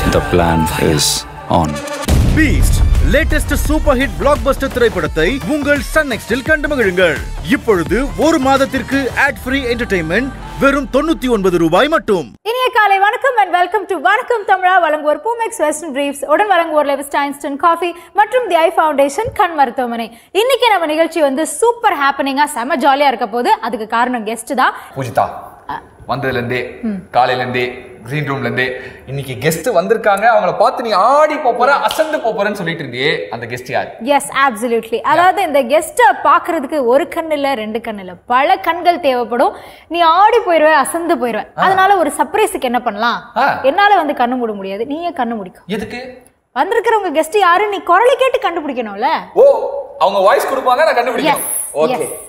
The plan is on. Beast latest super hit blockbuster திரைப்படத்தை உங்கள் Sun நெக்ஸ்டில் கண்டு மகிழுங்கள் இப்பொழுது ஒரு மாதத்திற்கு ஆட் ஃப்ரீ என்டர்டைன்மெண்ட் வெறும் தொண்ணூத்தி ஒன்பது ரூபாய் மட்டும் இனிய காலை வணக்கம் அண்ட் வெல்கம் டு வணக்கம் தமிழா வழங்குவோர் பூமெக்ஸ் வெஸ்டர்ன் பிரீஃப்ஸ் உடன் வழங்குவோர் லெவிஸ்டா இன்ஸ்டன்ட் காஃபி மற்றும் தி ஐ ஃபவுண்டேஷன் கண் மருத்துவமனை இன்னைக்கு நம்ம நிகழ்ச்சி வந்து சூப்பர் ஹாப்பனிங்கா செம ஜாலியா இருக்க போது அதுக்கு காரணம் கெஸ்ட் தான் பூஜிதா வந்ததுலேருந்தே காலையிலேருந்தே க்ரீன் ரூம்லேருந்தே இன்னைக்கு கெஸ்ட் வந்திருக்காங்க அவங்கள பார்த்து நீ ஆடி போற அசந்து போறேன்னு சொல்லிட்டு இருந்தியே அந்த கெஸ்ட் யார் எஸ் absolutely அதாவது இந்த கெஸ்ட்டை பார்க்கறதுக்கு ஒரு கண் இல்ல ரெண்டு கண் இல்ல பல கண்கள் தேவைப்படும் நீ ஆடி போயிருவ அசந்து போயிருவ அதனால ஒரு சர்ப்ரைஸுக்கு என்ன பண்ணலாம் ஆ. என்னால வந்து கண்ணு மூட முடியாது நீயே கண்ணு முடிக்கும் எதுக்கு வந்திருக்கிறவங்க கெஸ்ட் யாரு நீ குரலை கேட்டு கண்டுபிடிக்கணும்ல ஓ அவங்க வாய்ஸ் கொடுப்பாங்க நான் கண்டுபிடிக்கணும் Yes, ஓகே yes.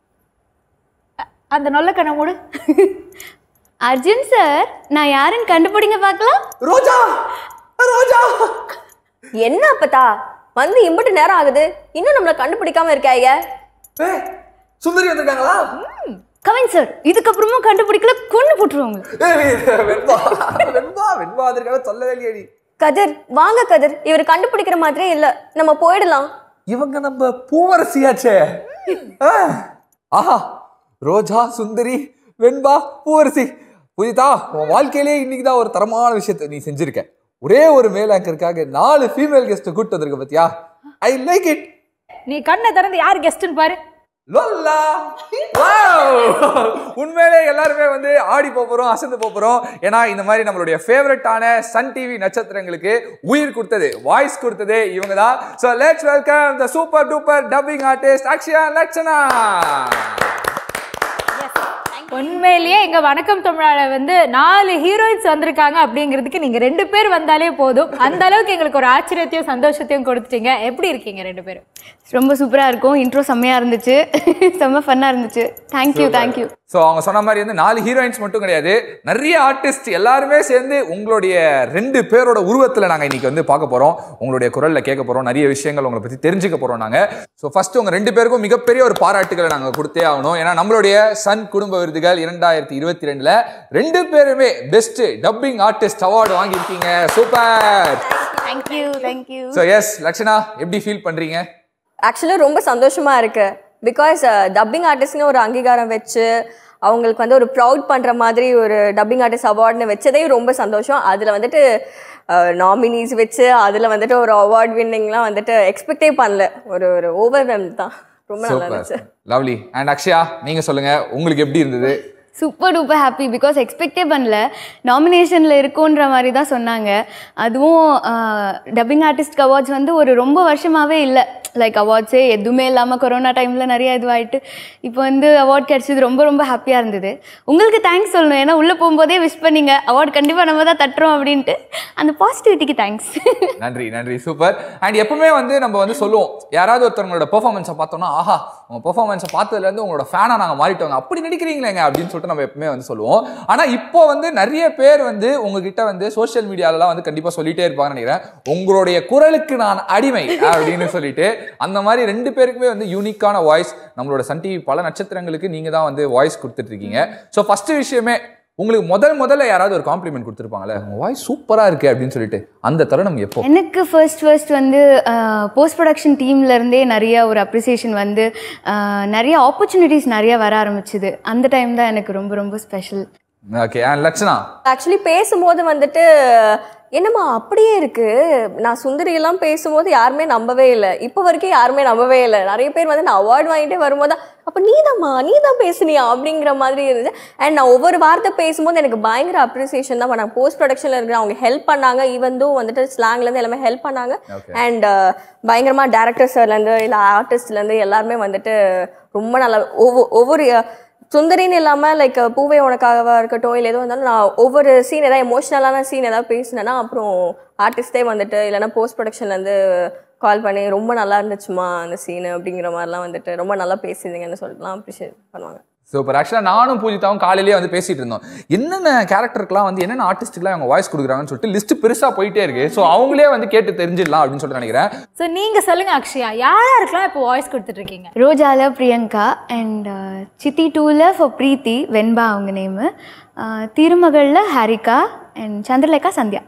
அந்த நல்ல கண்ணை மூடு அர்ஜுன் சார் நான் யாருன்னு கண்டுபிடிங்க பார்க்கலாம் ரோஜா ரோஜா என்ன அப்பதா வந்து இம்புட்டு நேரம் ஆகுது இன்னும் நம்மள கண்டுபிடிக்காம இருக்காங்க ஏய், சுந்தரி வந்திருக்காங்களா கவின் சார் இதுக்கப்புறமும் கண்டுபிடிக்கல கொண்டு போட்டுருவாங்க ஏய், வெண்பா வெண்பா வெண்பா வந்திருக்காங்க சொல்லவே இல்லையே நீ கதிர் வாங்க கதிர் இவர் கண்டுபிடிக்கிற மாதிரியே இல்ல நம்ம போயிடலாம் இவங்க நம்ம பூவரசியாச்சே ஆ. ஆஹா ரோஜா சுந்தரி வெண்பா பூவரசி புதிதா உன் வாழ்க்கையிலேயே இன்னைக்கு தான் ஒரு தரமான விஷயத்தை நீ செஞ்சிருக்க ஒரே ஒரு மேல் ஆங்கருக்காக நாலு ஃபீமேல் கெஸ்ட் கூட்டு வந்திருக்க பத்தியா ஐ லைக் இட் நீ கண்ணை திறந்து யார் கெஸ்ட்னு பாரு லோல்லா வாவ் உண்மையிலே எல்லாருமே வந்து ஆடி போப் போறோம் அசந்து போப் போறோம் ஏன்னா இந்த மாதிரி நம்மளுடைய ஃபேவரட்டான சன் டிவி நட்சத்திரங்களுக்கு உயிர் கொடுத்தது வாய்ஸ் கொடுத்தது இவங்க தான் so let's welcome the super duper dubbing artist Akshaya Lakshana உண்மையிலேயே எங்க வணக்கம் தமிழால வந்து நாலு ஹீரோயின்ஸ் வந்திருக்காங்க அப்படிங்கிறதுக்கு நீங்க ரெண்டு பேர் வந்தாலே போதும் அந்த அளவுக்கு எங்களுக்கு ஒரு ஆச்சரியத்தையும் சந்தோஷத்தையும் கொடுத்துட்டீங்க எப்படி இருக்கீங்க ரெண்டு பேரும் ரொம்ப சூப்பராக இருக்கும் இன்ட்ரோ செம்மையாக இருந்துச்சு செம்ம ஃபன்னாக இருந்துச்சு தேங்க்யூ தேங்க்யூ ஸோ அவங்க சொன்ன மாதிரி வந்து நாலு ஹீரோயின்ஸ் மட்டும் கிடையாது நிறைய ஆர்டிஸ்ட் எல்லாருமே சேர்ந்து உங்களுடைய ரெண்டு பேரோட உருவத்தில் நாங்கள் இன்னைக்கு வந்து பார்க்க போகிறோம் உங்களுடைய குரலில் கேட்க போகிறோம் நிறைய விஷயங்கள் உங்களை பற்றி தெரிஞ்சுக்க போகிறோம் நாங்கள் ஸோ ஃபர்ஸ்ட் உங்கள் ரெண்டு பேருக்கும் மிகப்பெரிய ஒரு பாராட்டுகளை நாங்கள் கொடுத்தே ஆகணும் ஏன்னா நம்மளுடைய சன் குடும்ப விருதுகள் இரண்டாயிரத்தி இருபத்தி ரெண்டில் ரெண்டு பேருமே பெஸ்ட் டப்பிங் ஆர்டிஸ்ட் அவார்டு வாங்கியிருக்கீங்க super thank you thank you so yes Lakshana எப்படி ஃபீல் பண்ணுறீங்க ஆக்சுவலி ரொம்ப சந்தோஷமா இருக்கு பிகாஸ் டப்பிங் ஆர்டிஸ்ட்னு ஒரு அங்கீகாரம் வச்சு அவங்களுக்கு வந்து ஒரு ப்ரௌட் பண்ற மாதிரி ஒரு டப்பிங் ஆர்டிஸ்ட் அவார்ட்னு வச்சதே ரொம்ப சந்தோஷம் அதுல வந்துட்டு நாமினிஸ் வச்சு அதுல வந்துட்டு ஒரு அவார்ட் வின்னிங்லாம் வந்துட்டு எக்ஸ்பெக்டே பண்ணல ஒரு ஒரு ஓவர் தான் ரொம்ப நல்லா இருந்துச்சு சூப்பர் லவ்லி அண்ட் அக்ஷயா நீங்கள் சொல்லுங்கள் உங்களுக்கு எப்படி இருந்தது சூப்பர் டூப்பர் ஹாப்பி பிகாஸ் எக்ஸ்பெக்டே பண்ணல நாமினேஷனில் இருக்குன்ற மாதிரி தான் சொன்னாங்க அதுவும் டப்பிங் ஆர்டிஸ்ட் அவார்ட்ஸ் வந்து ஒரு ரொம்ப வருஷமாகவே இல்லை லைக் அவார்ட்ஸே எதுவுமே இல்லாமல் கொரோனா டைமில் நிறைய இதுவாயிட்டு இப்போ வந்து அவார்ட் கிடச்சது ரொம்ப ரொம்ப ஹாப்பியாக இருந்தது உங்களுக்கு தேங்க்ஸ் சொல்லணும் ஏன்னா உள்ளே போகும்போதே விஷ் பண்ணீங்க அவார்ட் கண்டிப்பாக நம்ம தான் தட்டுறோம் அப்படின்ட்டு அந்த பாசிட்டிவிட்டிக்கு தேங்க்ஸ் நன்றி நன்றி சூப்பர் அண்ட் எப்பவுமே வந்து நம்ம வந்து சொல்லுவோம் யாராவது ஒருத்தவங்களோட பெர்ஃபார்மன்ஸை பார்த்தோம்னா ஆஹா உங்க பெர்ஃபார்மன்ஸை பார்த்ததுலேருந்து உங்களோட ஃபேனாக நாங்கள் மாறிட்டோங்க அப்படி நடிக்கிறீங்களேங்க அப்படின்னு சொல்லிட்டு நம்ம எப்பவுமே வந்து சொல்லுவோம் ஆனால் இப்போ வந்து நிறைய பேர் வந்து உங்ககிட்ட வந்து சோஷியல் மீடியாலலாம் வந்து கண்டிப்பாக சொல்லிட்டே இருப்பாங்கன்னு நினைக்கிறேன் உங்களுடைய குரலுக்கு நான் அடிமை அப்படின்னு சொல்லிட்டு அந்த மாதிரி ரெண்டு பேருக்குமே வந்து யூனிக்கான வாய்ஸ் நம்மளோட சன் டிவி பல நட்சத்திரங்களுக்கு நீங்க தான் வந்து வாய்ஸ் கொடுத்துட்டு இருக்கீங்க ஸோ ஃபர்ஸ்ட் விஷயமே உங்களுக்கு முதல் முதல்ல யாராவது ஒரு காம்ப்ளிமெண்ட் கொடுத்துருப்பாங்கல்ல உங்க வாய்ஸ் சூப்பரா இருக்கு அப்படின்னு சொல்லிட்டு அந்த தருணம் எப்போ எனக்கு ஃபர்ஸ்ட் ஃபர்ஸ்ட் வந்து போஸ்ட் ப்ரொடக்ஷன் டீம்லேருந்தே நிறைய ஒரு அப்ரிசியேஷன் வந்து ஆஹ், நிறைய ஆப்பர்ச்சுனிட்டிஸ் நிறைய வர ஆரம்பிச்சுது அந்த டைம் தான் எனக்கு ரொம்ப ரொம்ப special okay and Lakshana actually பேசும்போது வந்துட்டு என்னம்மா அப்படியே இருக்கு நான் சுந்தரி எல்லாம் பேசும்போது யாருமே நம்பவே இல்லை இப்போ வரைக்கும் யாருமே நம்பவே இல்லை நிறைய பேர் வந்து நான் அவார்ட் வாங்கிட்டே வரும்போது அப்போ நீதாம்மா நீ தான் பேசுனியா அப்படிங்கிற மாதிரி இருந்துச்சு அண்ட் நான் ஒவ்வொரு வார்த்தை பேசும்போது எனக்கு பயங்கர அப்ரிசியேஷன் தான் நான் போஸ்ட் ப்ரொடக்ஷனில் இருக்கிற அவங்க ஹெல்ப் பண்ணாங்க ஈவந்தும் வந்துட்டு ஸ்லாங்லேருந்து எல்லாமே ஹெல்ப் பண்ணாங்க Okay. அண்ட் பயங்கரமாக டேரக்டர் சார்லேருந்து இல்லை ஆர்டிஸ்ட்லேருந்து எல்லாருமே வந்துட்டு ரொம்ப நல்லா ஒவ்வொரு ஒவ்வொரு சுந்தரின்னு இல்லாமல் லைக் பூவே உனக்காகவா இருக்கட்டும் இல்லை எதுவும் இருந்தாலும் நான் ஒவ்வொரு சீன் ஏதாவது எமோஷ்னலான சீன் ஏதாவது பேசினேன்னா அப்புறம் ஆர்டிஸ்டே வந்துட்டு இல்லைன்னா போஸ்ட் ப்ரொடக்ஷன்லேருந்து கால் பண்ணி ரொம்ப நல்லா இருந்துச்சுமா அந்த சீனு அப்படிங்கிற மாதிரிலாம் வந்துட்டு ரொம்ப நல்லா பேசியிருந்தீங்கன்னு சொல்லிட்டுலாம் அப்ரிஷியேட் பண்ணுவாங்க சூப்பர் ஆக்சுவலாக நானும் பூஜிதாவும் காலையிலேயே வந்து பேசிட்டு இருந்தோம் என்னென்ன கேரக்டருக்குலாம் வந்து என்னென்ன ஆர்டிஸ்ட்டுக்குலாம் அவங்க வாய்ஸ் கொடுக்குறாங்கன்னு சொல்லிட்டு லிஸ்ட் பெருசாக போயிட்டே இருக்கு ஸோ அவங்களே வந்து கேட்டு தெரிஞ்சிடலாம் அப்படின்னு சொல்லிட்டு நினைக்கிறேன் ஸோ நீங்க சொல்லுங்க அக்ஷயா யார் யாருக்கெல்லாம் இப்போ வாய்ஸ் கொடுத்துட்டு இருக்கீங்க ரோஜால பிரியங்கா அண்ட் சித்தி டூவில் ஃபார் பிரீத்தி வெண்பா அவங்க நேமு திருமகளில் Harika and Chandralekha Sandhya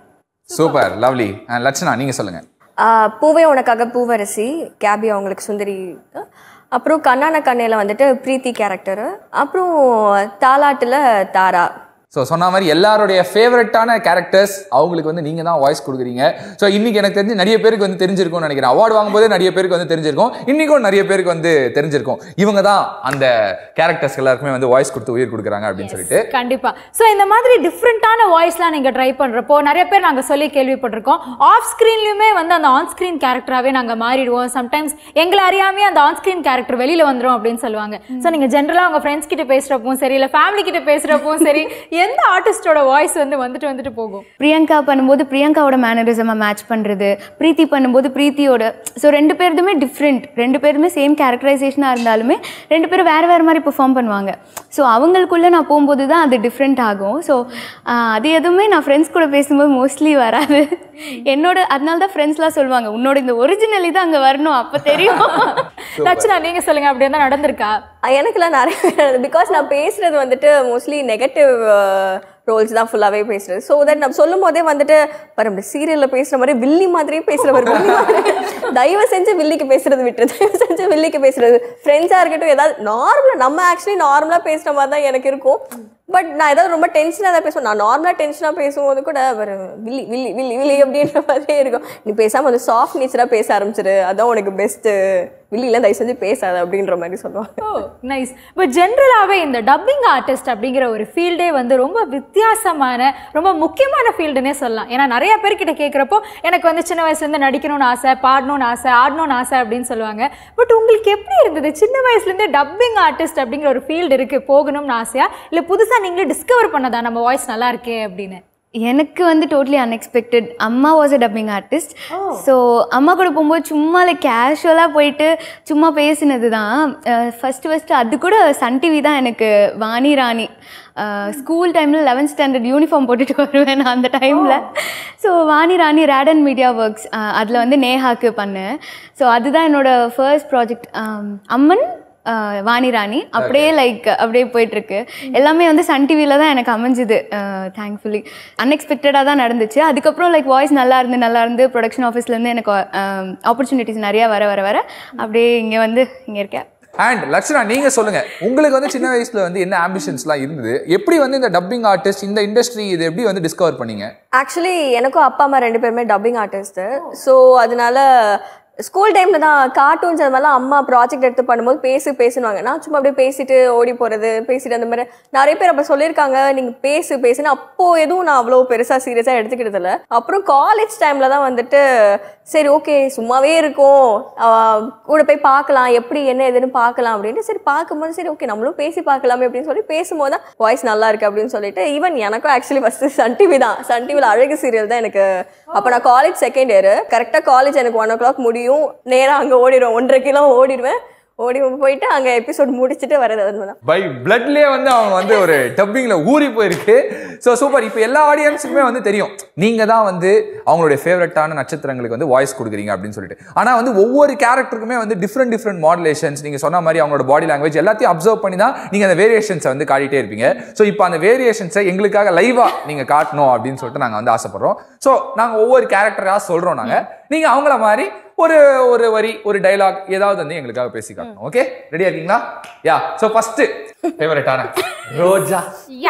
super lovely Lakshana நீங்க சொல்லுங்க ஆஹ் பூவே உனக்காக பூவரசி கேபி அவங்களுக்கு சுந்தரி அப்புறம் கண்ணான கண்ணையில் வந்துட்டு பிரீத்தி கேரக்டரு அப்புறம் தாலாட்டில் தாரா ஸோ சொன்ன மாதிரி எல்லாருடைய ஃபேவரட்டான கேரக்டர்ஸ் அவங்களுக்கு வந்து நீங்கள் தான் வாய்ஸ் கொடுக்குறீங்க ஸோ இன்னைக்கு எனக்கு தெரிஞ்சு நிறைய பேருக்கு வந்து தெரிஞ்சிருக்கும்னு நினைக்கிறேன் அவார்டு வாங்கும்போதே நிறைய பேருக்கு வந்து தெரிஞ்சிருக்கும் இன்னைக்கும் நிறைய பேருக்கு வந்து தெரிஞ்சிருக்கும் இவங்க தான் அந்த கேரக்டர்ஸ் எல்லாருக்குமே வந்து வாய்ஸ் கொடுத்து உயிர் கொடுக்குறாங்க அப்படின்னு சொல்லிட்டு கண்டிப்பா சோ இந்த மாதிரி டிஃப்ரெண்டான வாய்ஸ்லாம் நீங்க ட்ரை பண்றப்போ நிறைய பேர் நாங்க சொல்லி கேள்விப்பட்டிருக்கோம் ஆஃப் ஸ்கிரீன்லயுமே வந்து அந்த ஆன் ஸ்கிரீன் கேரக்டராகவே நாங்க மாறிடுவோம் சம்டைம்ஸ் எங்களை அறியாமே அந்த ஆன் ஸ்கிரீன் கேரக்டர் வெளியில வந்துரும் அப்படின்னு சொல்லுவாங்க சோ நீங்க ஜென்ரலா உங்க ஃப்ரெண்ட்ஸ் கிட்ட பேசுறப்பவும் சரி இல்ல ஃபேமிலி கிட்ட பேசுறப்பவும் சரி எந்த ஆர்டிஸ்டோட வாய்ஸ் வந்து வந்துட்டு வந்துட்டு போகும் பிரியங்கா பண்ணும்போது பிரியங்காவோட மேனரிசமை மேட்ச் பண்ணுறது பிரீத்தி பண்ணும்போது பிரீத்தியோட ஸோ ரெண்டு பேருதுமே டிஃப்ரெண்ட் ரெண்டு பேருமே சேம் கேரக்டரைசேஷனாக இருந்தாலுமே ரெண்டு பேரும் வேறு வேறு மாதிரி பெர்ஃபார்ம் பண்ணுவாங்க ஸோ அவங்களுக்குள்ளே நான் போகும்போது தான் அது டிஃப்ரெண்ட் ஆகும் ஸோ அது எதுவுமே நான் ஃப்ரெண்ட்ஸ் கூட பேசும்போது மோஸ்ட்லி வராது என்னோட அதனால தான் ஃப்ரெண்ட்ஸ்லாம் சொல்லுவாங்க உன்னோட இந்த ஒரிஜினல் இது அங்கே வரணும் அப்போ தெரியும் லட்சணா நீங்க சொல்லுங்க அப்படி இருந்தா நடந்திருக்கா எனக்குலாம் நிறைய பிகாஸ் நான் பேசுறது வந்துட்டு மோஸ்ட்லி நெகட்டிவ் ரோல்ஸ் தான் ஃபுல்லாகவே பேசுறது ஸோ தட் நம்ம சொல்லும் போதே வந்துட்டு பாரு நம்ம சீரியலில் பேசுகிற மாதிரி வில்லி மாதிரியே பேசுகிறவர் வில்லி மாதிரி தயவு செஞ்சு வில்லிக்கு பேசுறது விட்டுரு தயவு செஞ்சு வில்லிக்கு பேசுறது ஃப்ரெண்ட்ஸாக இருக்கட்டும் ஏதாவது நார்மலாக நம்ம ஆக்சுவலி நார்மலாக பேசுகிற மாதிரி தான் எனக்கு இருக்கும் பட் நான் ஏதாவது ரொம்ப டென்ஷனாக தான் பேசுவேன் நான் நார்மலாக டென்ஷனாக பேசும்போது கூட ஒரு வில்லி வில்லி வில்லி வில்லி அப்படின்ற மாதிரியே இருக்கும் நீ பேசாமல் வந்து சாஃப்ட் நேச்சராக பேச ஆரம்பிச்சிரு அதான் உனக்கு பெஸ்ட்டு வில்லிலாம் தயவு செஞ்சு பேசாத அப்படின்ற மாதிரி சொல்லுவாங்க ஓ நைஸ் பட் ஜென்ரலாகவே இந்த டப்பிங் ஆர்டிஸ்ட் அப்படிங்கிற ஒரு ஃபீல்டே வந்து ரொம்ப வித்தியாசமான ரொம்ப முக்கியமான ஃபீல்டுனே சொல்லலாம் ஏன்னா நிறைய பேர்கிட்ட கேட்குறப்போ எனக்கு வந்து சின்ன வயசுலேருந்து நடிக்கணும்னு ஆசை பாடணும்னு ஆசை ஆடணும்னு ஆசை அப்படின்னு சொல்லுவாங்க பட் உங்களுக்கு எப்படி இருந்தது சின்ன வயசுலேருந்தே டப்பிங் ஆர்டிஸ்ட் அப்படிங்கிற ஒரு ஃபீல்டு இருக்குது போகணும்னு ஆசையா இல்லை புதுசாக நீங்களே டிஸ்கவர் பண்ணதா நம்ம வாய்ஸ் நல்லா இருக்கே அப்படின்னு எனக்கு வந்து டோட்டலி அன்எக்ஸ்பெக்டட் அம்மா was a dubbing artist so அம்மா கூட போகும்போது சும்மா லைக் கேஷுவலாக போயிட்டு சும்மா பேசினது தான் ஃபஸ்ட்டு ஃபஸ்ட்டு அது கூட சன் டிவி தான் எனக்கு வாணி ராணி ஸ்கூல் டைமில் லெவன்த் ஸ்டாண்டர்ட் யூனிஃபார்ம் போட்டுட்டு வருவேன் நான் அந்த டைமில் so Vani Rani Radaan media works அதில் வந்து நேஹாக்கு பண்ணேன் ஸோ அதுதான் என்னோட ஃபர்ஸ்ட் ப்ராஜெக்ட் அம்மன் ஆஹ் வாணி ராணி அப்படியே லைக் அப்படியே போயிட்டுருக்கு எல்லாமே வந்து சன் டிவியில் தான் எனக்கு அமைஞ்சுது தேங்க்ஃபுல்லி அன்எக்ஸ்பெக்டடாக தான் நடந்துச்சு அதுக்கப்புறம் லைக் வாய்ஸ் நல்லா இருந்து நல்லா இருந்து ப்ரொடக்ஷன் ஆஃபீஸ்லேருந்து எனக்கு ஆப்பர்ச்சுனிட்டிஸ் நிறையா வர வர வர அப்படியே இங்கே வந்து இங்கே இருக்கேன் அண்ட் லக்ஷனா நீங்க சொல்லுங்க உங்களுக்கு வந்து சின்ன வயசுல வந்து என்ன ஆம்பிஷன்ஸ்லாம் இருந்தது எப்படி வந்து இந்த டப்பிங் ஆர்டிஸ்ட் இந்த இண்டஸ்ட்ரி இது எப்படி வந்து டிஸ்கவர் பண்ணீங்க ஆக்சுவலி எனக்கும் அப்பா அம்மா ரெண்டு பேருமே டப்பிங் ஆர்டிஸ்ட்டு ஸோ அதனால ஸ்கூல் டைமில் தான் கார்ட்டூன்ஸ் அது மாதிரிலாம் அம்மா ப்ராஜெக்ட் எடுத்து பண்ணும்போது பேசு பேசுனாங்க நான் சும்மா அப்படியே பேசிட்டு ஓடி போகிறது பேசிட்டு அந்த மாதிரி நிறைய பேர் அப்போ சொல்லியிருக்காங்க நீங்கள் பேசு பேசுன்னு அப்போது எதுவும் நான் அவ்வளோ பெருசாக சீரியஸாக எடுத்துக்கிட்டது இல்லை அப்புறம் காலேஜ் டைமில் தான் வந்துட்டு சரி ஓகே சும்மாவே இருக்கும் ஆஹ் கூட போய் பார்க்கலாம் எப்படி என்ன ஏதுன்னு பார்க்கலாம் அப்படின்ட்டு சரி பார்க்கும்போது சரி ஓகே நம்மளும் பேசி பார்க்கலாமே அப்படின்னு சொல்லி பேசும்போது தான் வாய்ஸ் நல்லா இருக்கு அப்படின்னு சொல்லிட்டு ஈவன் எனக்கும் ஆக்சுவலி ஃபஸ்ட்டு சன் டிவி தான் சன் டிவியில் அழகு சீரியல் தான் எனக்கு அப்போ நான் காலேஜ் செகண்ட் இயர் கரெக்டாக காலேஜ் எனக்கு ஒன் ஓ கிளாக் முடியும் நேராக அங்கே ஓடிடுவேன் ஒன்றரை கிலோ ஓடிடுவேன் ஓடி போயிட்டு அங்கே எபிசோட் முடிச்சுட்டு வரது அது தான் பை பிளட்லயே வந்து அவங்க வந்து ஒரு டப்பிங்ல ஊறி போயிருக்கு ஸோ சூப்பர் இப்போ எல்லா ஆடியன்ஸுக்குமே வந்து தெரியும் நீங்க தான் வந்து அவங்களுடைய ஃபேவரட்டான நட்சத்திரங்களுக்கு வந்து வாய்ஸ் கொடுக்குறீங்க அப்படின்னு சொல்லிட்டு ஆனா வந்து ஒவ்வொரு கேரக்டருக்குமே வந்து டிஃப்ரெண்ட் டிஃப்ரெண்ட் மாடுலேஷன்ஸ் நீங்க சொன்ன மாதிரி அவங்களோட பாடி லாங்குவேஜ் எல்லாத்தையும் அப்சர்வ் பண்ணி தான் நீங்க அந்த வேரியேஷன்ஸை வந்து காட்டிட்டே இருப்பீங்க ஸோ இப்போ அந்த வேரியேஷன்ஸை எங்களுக்காக லைவா நீங்க காட்டணும் அப்படின்னு சொல்லிட்டு நாங்க வந்து ஆசைப்படுறோம் ஸோ நாங்க ஒவ்வொரு கேரக்டராக சொல்றோம் நாங்க நீங்க அவங்கள மாதிரி ஒரு ஒரு வரி ஒரு டைலாக் ஏதாவது வந்து எங்களுக்காக பேசி காட்டணும் ஓகே ரெடியா இருக்கீங்களா யா ஸோ ஃபர்ஸ்ட் ஃபேவரட்டான ரோஜா யா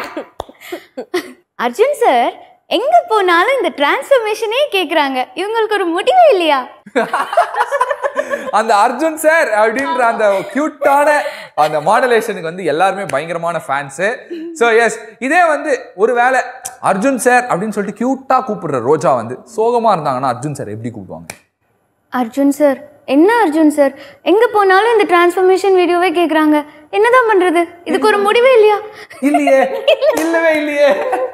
அர்ஜுன் சார் எங்க போனாலும் இந்த டிரான்ஸ்ஃபர்மேஷனே கேக்குறாங்க இவங்களுக்கு ஒரு முடிவே இல்லையா அந்த அர்ஜுன் சார் அப்படின்ற அந்த கியூட்டான அந்த மாடலேஷனுக்கு வந்து எல்லாருமே பயங்கரமான ஃபேன்ஸு ஸோ எஸ் இதே வந்து ஒருவேளை அர்ஜுன் சார் அப்படின்னு சொல்லிட்டு கியூட்டா கூப்பிடுற ரோஜா வந்து சோகமா இருந்தாங்கன்னா அர்ஜுன் சார் எப்படி கூப்பிடுவாங்க அர்ஜுன் சார் என்ன அர்ஜுன் சார் எங்க போனாலும் இந்த டிரான்ஸ்ஃபர்மேஷன் வீடியோவே கேக்குறாங்க என்னதான் பண்றது இதுக்கு ஒரு முடிவே இல்லையா இல்லையே இல்லவே இல்லையே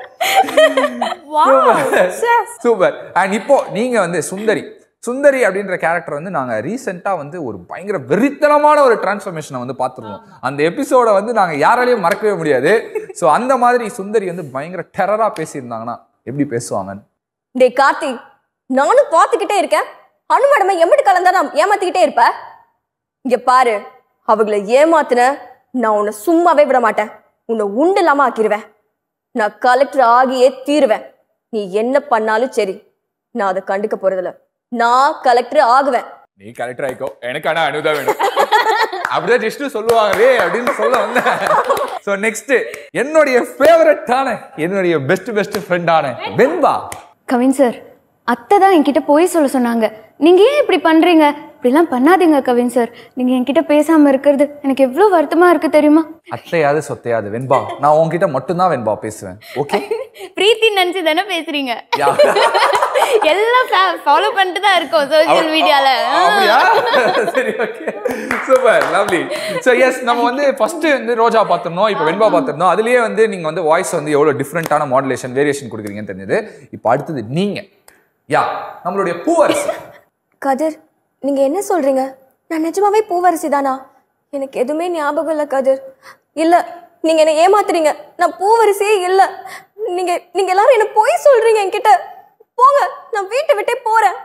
சூப்பர் அண்ட் இப்போ நீங்க வந்து சுந்தரி சுந்தரி அப்படின்ற கேரக்டர் வந்து நாங்க ரீசெண்டா வந்து ஒரு பயங்கர வெறித்தனமான ஒரு டிரான்ஸ்ஃபர்மேஷனை வந்து பார்த்துருவோம் அந்த எபிசோட வந்து நாங்க யாராலையும் மறக்கவே முடியாது ஸோ அந்த மாதிரி சுந்தரி வந்து பயங்கர டெரரா பேசியிருந்தாங்கன்னா எப்படி பேசுவாங்க டே கார்த்தி நானும் பார்த்துக்கிட்டே இருக்கேன் அனுமடமை எம்பிட்டு கலந்தா நான் ஏமாத்திக்கிட்டே இருப்ப இங்க பாரு அவங்கள ஏமாத்துன நான் உன்னை சும்மாவே விட மாட்டேன் உன்னை உண்டு இல்லாம ஆக்கிடுவேன் நான் கலெக்டர் ஆகியே தீருவேன் நீ என்ன பண்ணாலும் சரி நான் அதை கண்டுக்க போறதில்ல நான் கலெக்டர் ஆகுவேன் நீ கலெக்டர் ஆயிக்கோ எனக்கு ஆனா அனுதா வேணும் அப்படிதான் ஜஸ்ட் சொல்லுவாங்களே அப்படின்னு சொல்ல வந்தேன் ஸோ நெக்ஸ்ட் என்னுடைய ஃபேவரட்டான என்னுடைய பெஸ்ட் பெஸ்ட் ஃப்ரெண்டான வெண்பா கவின் சார் அத்தை தான் என்கிட்ட போய் சொல்ல சொன்னாங்க நீங்க ஏன் இப்படி பண்றீங்க இப்படிலாம் பண்ணாதீங்க கவின் சார் நீங்க என்கிட்ட பேசாம இருக்கிறது எனக்கு எவ்வளவு வருத்தமா இருக்கு தெரியுமா அத்தையாது சொத்தையாது வெண்பா நான் உன்கிட்ட மட்டும்தான் வெண்பா பேசுவேன் ஓகே பிரீத்தி நினைச்சு தானே பேசுறீங்க யா. எல்லாம் ஃபாலோ பண்ணிட்டு தான் இருக்கோம் சோஷியல் மீடியால அப்படியா சரி okay super lovely so yes நம்ம வந்து ஃபர்ஸ்ட் வந்து ரோஜா பார்த்துருந்தோம் இப்போ வெண்பா பார்த்துருந்தோம் அதுலயே வந்து நீங்க வந்து வாய்ஸ் வந்து எவ்வளவு டிஃப்ரெண்டான மாடுலேஷன் வேரியேஷன் கொடுக்குறீங்கன்னு தெரிஞ்சது இப்போ அடுத்தது நீங்க யா நம்மளுடைய பூவரசு கதிர் நீங்க என்ன சொல்றீங்க நான் நிஜமாவே பூவரசி தானா எனக்கு எதுவுமே ஞாபகம் இல்லை கதிர் இல்ல நீங்க என்ன ஏமாத்துறீங்க நான் பூவரசியே இல்ல நீங்க நீங்க எல்லாரும் என்ன பொய் சொல்றீங்க என்கிட்ட போங்க நான் வீட்டை விட்டே போறேன்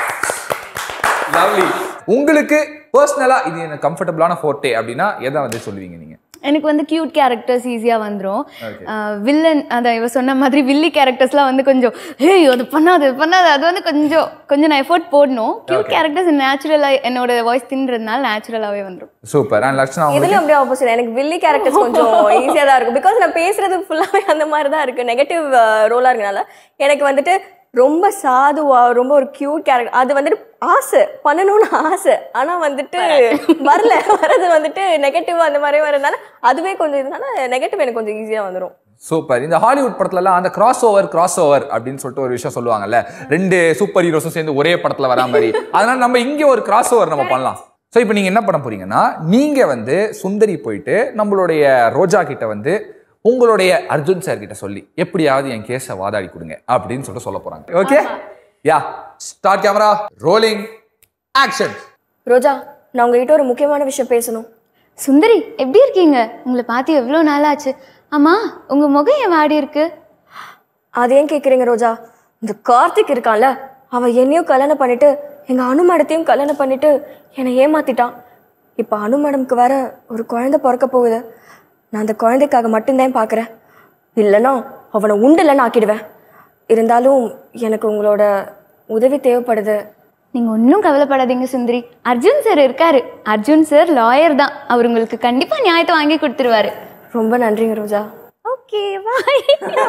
லவ்லி உங்களுக்கு பர்சனலா இது எனக்கு கம்ஃபர்டபுளான ஃபோர்டே அப்படின்னா எதை வந்து சொல்லுவீங்க நீங்க எனக்கு வந்து கியூட் கேரக்டர்ஸ் ஈஸியாக வந்துடும் Okay. வில்லன் அதான் இவ சொன்ன மாதிரி வில்லி கேரக்டர்ஸ்லாம் வந்து கொஞ்சம் ஏய் அது பண்ணாது இது பண்ணாது அது வந்து கொஞ்சம் கொஞ்சம் நான் எஃபோர்ட் போடணும் கியூட் கேரக்டர்ஸ் நேச்சுரலாக என்னோட வாய்ஸ் தின்றதுனால நேச்சுரலாகவே வந்துடும் சூப்பர் அண்ட் லக்ஷனா உங்களுக்கு இதுலயும் அப்படியே ஆப்போசிட் எனக்கு வில்லி கேரக்டர்ஸ் கொஞ்சம் ஈஸியா தான் இருக்கும் பிகாஸ் நான் பேசுறது ஃபுல்லாவே அந்த மாதிரி தான் இருக்கு நெகட்டிவ் ரோலா இருக்கனால எனக்கு வந்துட்டு ரொம்ப சாதுவா ரொம்ப ஒரு கியூட் கேரக்டர் அது வந்துட்டு ஆசை பண்ணணும்னு ஆசை ஆனா வந்துட்டு வரல வரது வந்துட்டு நெகட்டிவ் அந்த மாதிரி வரதுனால அதுவே கொஞ்சம் இதனால நெகட்டிவ் எனக்கு கொஞ்சம் ஈஸியா வந்துடும் சூப்பர் இந்த ஹாலிவுட் படத்துலலாம் அந்த கிராஸ் ஓவர் கிராஸ் ஓவர் அப்படின்னு சொல்லிட்டு ஒரு விஷயம் சொல்லுவாங்கல்ல ரெண்டு சூப்பர் ஹீரோஸும் சேர்ந்து ஒரே படத்துல வரா மாதிரி அதனால நம்ம இங்க ஒரு கிராஸ் ஓவர் நம்ம பண்ணலாம் ஸோ இப்போ நீங்க என்ன பண்ண போறீங்கன்னா நீங்க வந்து சுந்தரி போயிட்டு நம்மளுடைய ரோஜா கிட்ட வந்து உங்களுடைய அர்ஜுன் சார் கிட்ட சொல்லி எப்படியாவது என் கேஸை வாதாடி கொடுங்க அப்படின்னு சொல்லிட்டு சொல்ல போறாங்க okay yeah start camera rolling action Roja நான் உங்ககிட்ட ஒரு முக்கியமான விஷயம் பேசணும் சுந்தரி எப்படி இருக்கீங்க உங்களை பார்த்து எவ்வளோ நாளாச்சு ஆமாம் உங்கள் முகம் ஏன் வாடி இருக்கு அது ஏன் கேட்குறீங்க ரோஜா இந்த கார்த்திக் இருக்கான்ல அவன் என்னையும் கல்யாணம் பண்ணிட்டு எங்க அனு மேடத்தையும் கல்யாணம் பண்ணிட்டு என்னை ஏமாத்திட்டான் இப்போ அனு மேடம்க்கு வேற ஒரு குழந்தை பிறக்க போகுது நான் அந்த குழந்தைக்காக மட்டும்தான் பார்க்குறேன் இல்லைன்னா அவனை உண்டுலன்னு ஆக்கிடுவேன் இருந்தாலும் எனக்கு உங்களோட உதவி தேவைப்படுது நீங்கள் ஒன்றும் கவலைப்படாதீங்க சுந்தரி அர்ஜுன் சார் இருக்காரு அர்ஜுன் சார் லாயர் தான் அவர் உங்களுக்கு கண்டிப்பாக நியாயத்தை வாங்கி கொடுத்துருவாரு ரொம்ப நன்றிங்க ரோஜா ஓகே பாய்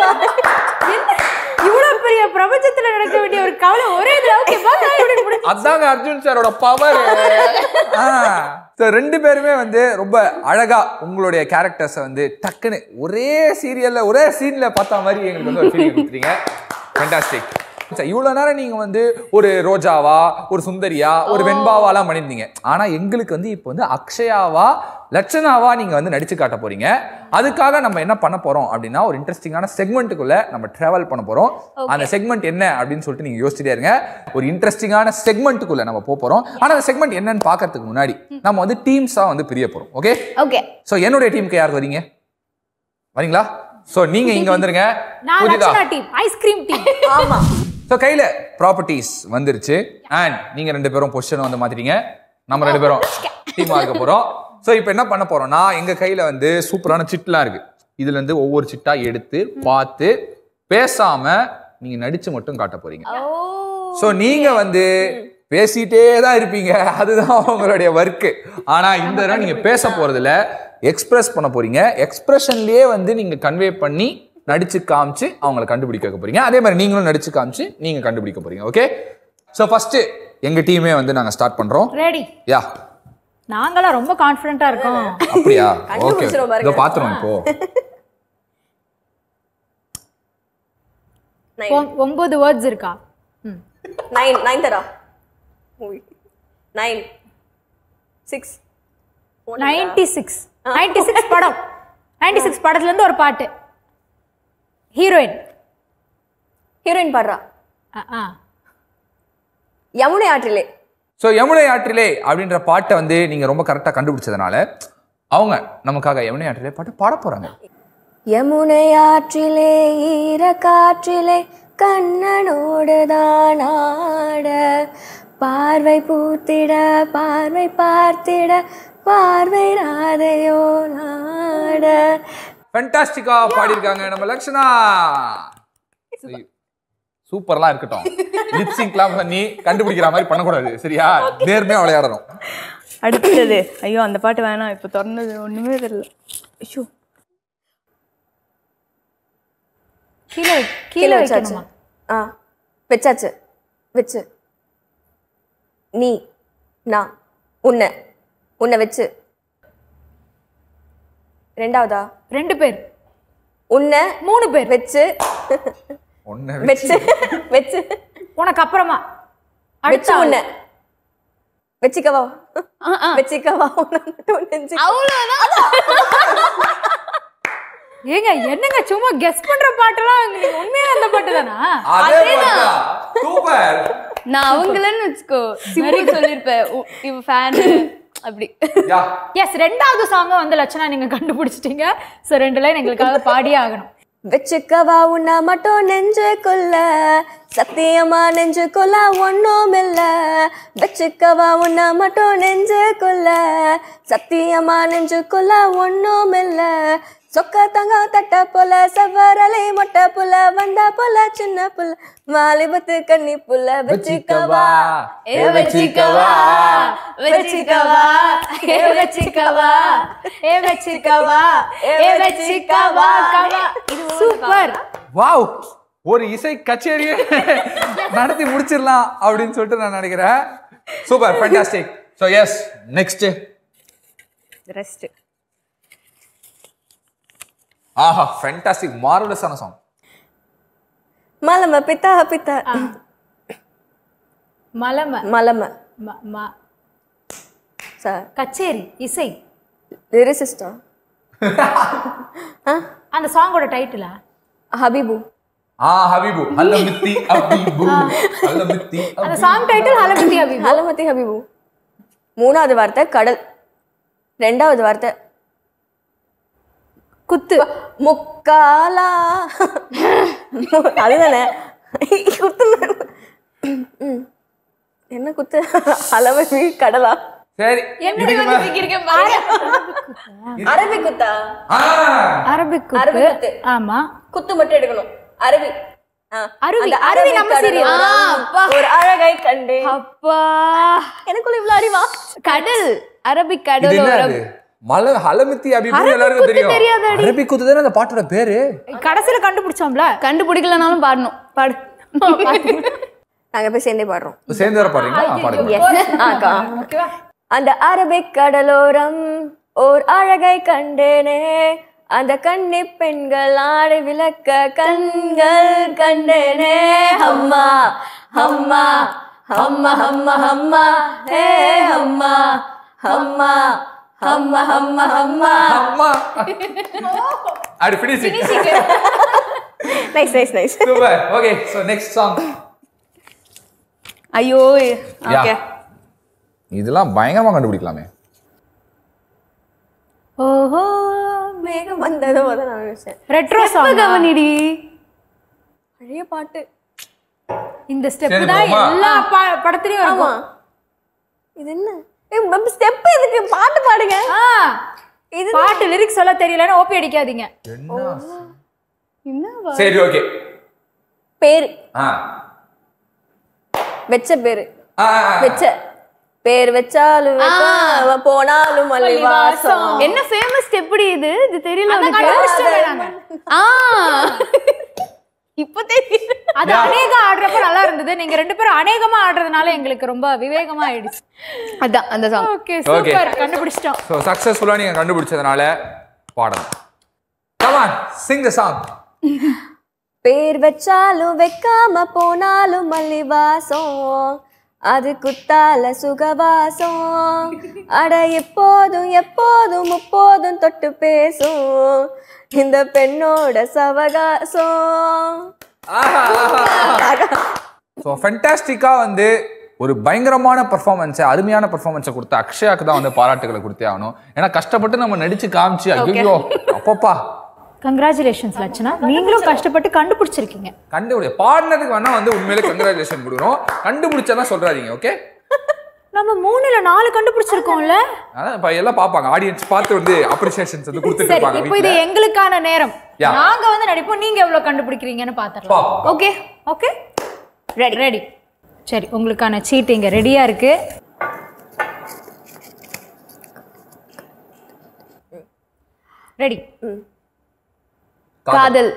இவ்வளவு பெரிய பிரபஞ்சத்துல நடக்க வேண்டிய ஒரு கவலை ஒரே இதுல ஓகே பாய் அதாங்க அர்ஜுன் சாரோட பவர் ரெண்டு பேருமே வந்து ரொம்ப அழகா உங்களுடைய கேரக்டர்ஸை வந்து டக்குன்னு ஒரே சீரியல்ல ஒரே சீன்ல பார்த்த மாதிரி எங்களுக்கு வந்து ஒரு ஃபீலிங் கொடுத்துறீங்க ஃபென்டாஸ்டிக் இவ்வளோ நேரம் நீங்க வந்து ஒரு ரோஜாவா ஒரு சுந்தரியா ஒரு வெண்பாவாலாம் பண்ணியிருந்தீங்க ஆனா எங்களுக்கு வந்து இப்போ வந்து அக்ஷயாவா லட்சணாவா நீங்க வந்து நடிச்சு காட்ட போறீங்க அதுக்காக நம்ம என்ன பண்ண போறோம் அப்படின்னா ஒரு இன்ட்ரெஸ்டிங்கான செக்மெண்ட்டுக்குள்ள நம்ம டிராவல் பண்ண போறோம் அந்த செக்மெண்ட் என்ன அப்படின்னு சொல்லிட்டு நீங்க யோசிச்சுட்டே இருங்க ஒரு இன்ட்ரெஸ்டிங்கான செக்மெண்ட்டுக்குள்ள நம்ம போக போறோம் ஆனா அந்த செக்மெண்ட் என்னன்னு பார்க்கறதுக்கு முன்னாடி நம்ம வந்து டீம்ஸா வந்து பிரிய போறோம் ஓகே ஓகே சோ என்னுடைய டீமுக்கு யார் வரீங்க வரீங்களா சோ நீங்க இங்க வந்துருங்க நான் புரியுதா லட்சணா டீம் ஐஸ்கிரீம் டீம் ஆமா ஸோ கையில் ப்ராப்பர்ட்டிஸ் வந்துருச்சு அண்ட் நீங்கள் ரெண்டு பேரும் பொசிஷன் வந்து மாற்றிட்டீங்க நம்ம ரெண்டு பேரும் டீமாக இருக்க போகிறோம் ஸோ இப்போ என்ன பண்ண போகிறோம்னா எங்கள் கையில் வந்து சூப்பரான சிட்லாம் இருக்குது இதுலேருந்து ஒவ்வொரு சிட்டா எடுத்து பார்த்து பேசாமல் நீங்கள் நடித்து மட்டும் காட்ட போகிறீங்க ஸோ நீங்கள் வந்து பேசிட்டே தான் இருப்பீங்க அதுதான் உங்களுடைய ஒர்க்கு ஆனால் இந்த தடவை நீங்கள் பேச போகிறதுல எக்ஸ்பிரஸ் பண்ண போகிறீங்க எக்ஸ்பிரஷன்லேயே வந்து நீங்கள் கன்வே பண்ணி நடிச்சு காமிச்சு அவங்கள கண்டுபிடிக்க வைக்க போறீங்க அதே மாதிரி நீங்களும் நடிச்சு காமிச்சு நீங்க கண்டுபிடிக்க போறீங்க ஓகே ஸோ ஃபர்ஸ்ட் எங்க டீமே வந்து நாங்க ஸ்டார்ட் பண்றோம் ரெடி யா நாங்களாம் ரொம்ப கான்ஃபிடென்ட்டா இருக்கோம் அப்படியா ஓகே கண்டுபிடிச்சிரும் பாருங்க. இதோ பாத்துறோம் இப்போ ஒ- ஒன்பது வேர்ட்ஸ் இருக்கா ம் நைன் நைன் தரா nine six ninety six ninety six படம் நைன்டி சிக்ஸ் படத்துல இருந்து ஒரு பாட்டு ஹீரோயின் ஹீரோயின் பாடுறா யமுனை ஆற்றிலே ஸோ யமுனை ஆற்றிலே அப்படின்ற பாட்டை வந்து நீங்க ரொம்ப கரெக்டாக கண்டுபிடிச்சதுனால அவங்க நமக்காக யமுனை ஆற்றிலே பாட்டு பாட போறாங்க யமுனை ஆற்றிலே ஈர காற்றிலே கண்ணனோடு தான் ஆட பார்வை பூத்திட பார்வை பார்த்திட பார்வை ராதையோ நாட ஃபென்டாஸ்டிக்கா பாடியிருக்காங்க நம்ம லக்ஷனா சூப்பர்லாம் இருக்கட்டும் லிப்சிங்க்லாம் பண்ணி கண்டுபிடிக்கிற மாதிரி பண்ணக்கூடாது சரியா நேர்மையா விளையாடணும் அடுத்தது ஐயோ அந்த பாட்டு வேணாம் இப்போ திறந்தது ஒண்ணுமே தெரியல ஐயோ கீழே கீழே கீழே வச்சாச்சு வைக்கணுமா ஆ வச்சாச்சு வச்சு நீ நான் உன்னை உன்னை வச்சு ரெண்டாவதா ரெண்டு பேர் உன்னை மூணு பேர் வச்சு ஒன்னு வச்சு வச்சு உனக்கு அப்புறமா வச்சு அடுத்த ஆள். உன்னை வச்சுக்கவா வச்சுக்கவா உன்னை மட்டும் நெஞ்சு ஏங்க என்னங்க சும்மா கெஸ் பண்ற பாட்டெல்லாம் நீங்க உண்மையா அந்த பாட்டு தானா அதே சூப்பர் நான் அவங்களன்னு வச்சுக்கோ சிம்பு சொல்லியிருப்பேன் உ- இவ ஃபேனு அப்படி யா எஸ் ரெண்டாவது சாங்கும் வந்து லட்சணா நீங்க கண்டுபிடிச்சிட்டீங்க சோ ரெண்டு லைன் எங்களுக்காக பாடியே ஆகணும் வச்சுக்கவா உன்னை மட்டும் நெஞ்சுக்குள்ள சத்தியமா நெஞ்சுக்குள்ள ஒன்றும் இல்ல வச்சுக்கவா உன்னை மட்டும் நெஞ்சுக்குள்ள சத்தியமா நெஞ்சுக்குள்ள ஒன்றும் இல்ல சொக்க தங்க தட்ட போல செவ்வரலை மொட்டை புல வந்தா போல சின்ன புல வாலிபத்து கண்ணி புல வச்சுக்கவா ஏ வச்சிக்கவா வச்சிக்கவா ஏ வச்சிக்கவா ஏ வச்சிக்கவா ஏ வச்சிக்கவா கவா சூப்பர் வாவ் ஒரு இசை கச்சேரியே நடத்தி முடிச்சிடலாம் அப்படின்னு சொல்லிட்டு நான் நினைக்கிறேன் super fantastic so yes next rest ஆஹா ஃபேண்டாஸ்டிக் மார்வலஸான சாங் மலம பித்தா பித்தா மலம மலம ம- ம- சார் கச்சேரி இசை லிரிசிஸ்டா அந்த சாங்கோட டைட்டிலா ஹபிபு ஆ ஹபீபு அல்ல மித்தி ஹபீபு அல்ல மித்தி அந்த சாங் டைட்டில் ஹலபதி அபி ஹலமதி ஹபிபு மூணாவது வார்த்தை கடல் ரெண்டாவது வார்த்தை குத்து முக்காலா அதுதானே குத்து ம். என்ன குத்து அளவு கடலா சரி இதுக்கு மேல- அரபி குத்தா ஆ, அரபிக் அரபி குத்து குத்து. ஆமா குத்து மட்டும் எடுக்கணும் அரபி ஆ. அருவி, அந்த அருவி அரபி நம்ம கடலோரம் serial. ஒரு அழகை கண்டு அப்பா எனக்குள்ள இவ்வளவு அறிவா கடல் அரபிக் இது கடல் என்ன ஓரம். அது மல ஹலமித்தி ஹபீபு எல்லாருக்கும் தெரியும் அரபி குத்து தானே அந்த பாட்டோட பேரு கடைசியில கண்டுபிடிச்சோம்ல கண்டுபிடிக்கலனாலும் பாடணும் பாடு நாங்க போய் சேர்ந்தே பாடுறோம் சேர்ந்து வர பாடுறீங்களா பாடுங்க ஆக்கா ஓகேவா அந்த அரபிக் கடலோரம் ஓர் அழகை கண்டேனே அந்த கன்னி பெண்கள் ஆடை விளக்க கண்கள் கண்டேனே அம்மா அம்மா அம்மா அம்மா அம்மா ஹே அம்மா அம்மா அம்மா அம்மா அம்மா அம்மா அப்படி finishing nice nice nice super okay so next song ஐயோ ஓகே இதெல்லாம் பயங்கரமா கண்டுபிடிக்கலாமே ஓஹோ மேகம் வந்ததோ அதான் நான் நினைச்சேன் ரெட்ரோ சாங் கவனிடி பழைய பாட்டு இந்த ஸ்டெப் சரி, தான் போமா. எல்லா ப- படத்துலயும் ஆமா இருக்கும் இது என்ன ஸ்டெப் எதுக்கு பாட்டு பாடுங்க ஆ, இது பாட்டு லிரிக்ஸ் சொல்ல தெரியலன்னு ஓபி அடிக்காதீங்க சரி ஓகே பேரு ஆ வெச்ச பேரு ஆ, ஆ, ஆ. வெச்ச பேர் வச்சாலும் வைக்காம போனாலும் மல்லி வாசம் என்ன ஃபேமஸ் எப்படி இது இது தெரியல அதான் உனக்கு? கண்டுபிடிச்சிட்டோமே நாங்க. ஆ இப்ப தெரியுது அது அநேகம் ஆடுறப்ப நல்லா இருந்தது நீங்க ரெண்டு பேரும் அநேகமா ஆடுறதுனால எங்களுக்கு ரொம்ப விவேகமா ஆயிடுச்சு அதான் அந்த சாங் ஓகே சூப்பர் கண்டுபிடிச்சிட்டோம் ஸோ சக்ஸஸ்ஃபுல்லாக நீங்கள் கண்டுபிடிச்சதுனால பாடணும் கமான் சிங் த சாங் பேர் வச்சாலும் வைக்காம போனாலும் மல்லி வாசம் அது குத்தால சுகவாசம் அட எப்போதும் எப்போதும் முப்போதும் தொட்டு பேசும் இந்த பெண்ணோட சவகாசம் ஸோ ஃபென்டாஸ்டிக்காக வந்து ஒரு பயங்கரமான பர்ஃபார்மன்ஸை அருமையான பர்ஃபார்மன்ஸை கொடுத்த அக்ஷயாக்கு தான் வந்து பாராட்டுகளை கொடுத்தே ஆகணும் ஏன்னா கஷ்டப்பட்டு நம்ம நடிச்சு காமிச்சு ஐயோ அப்பப்பா கங்க்ராச்சுலேஷன்ஸ் லட்சணா நீங்களும் கஷ்டப்பட்டு கண்டுபிடிச்சிருக்கீங்க கண்டுபிடி பாடினதுக்கு வேணா வந்து உண்மையிலே கங்க்ராச்சுலேஷன் கொடுக்குறோம் கண்டுபிடிச்செல்லாம் சொல்றாதீங்க ஓகே நம்ம மூணுல நாலு கண்டுபிடிச்சிருக்கோம்ல அதான் இப்போ எல்லாம் பார்ப்பாங்க ஆடியன்ஸ் பார்த்து வந்து அப்ரிசியேஷன்ஸ் வந்து கொடுத்துட்டு சரி இருப்பாங்க இப்போ இது வீட்டில் எங்களுக்கான நேரம் Yeah. நாங்க வந்து நடிப்போம் நீங்க எவ்வளவு கண்டுபிடிக்கிறீங்கன்னு பாத்துறலாம் பார்ப்போம் ஓகே ஓகே ரெடி ரெடி சரி உங்களுக்கான சீட் இங்க ரெடியா இருக்கு ரெடி காதல்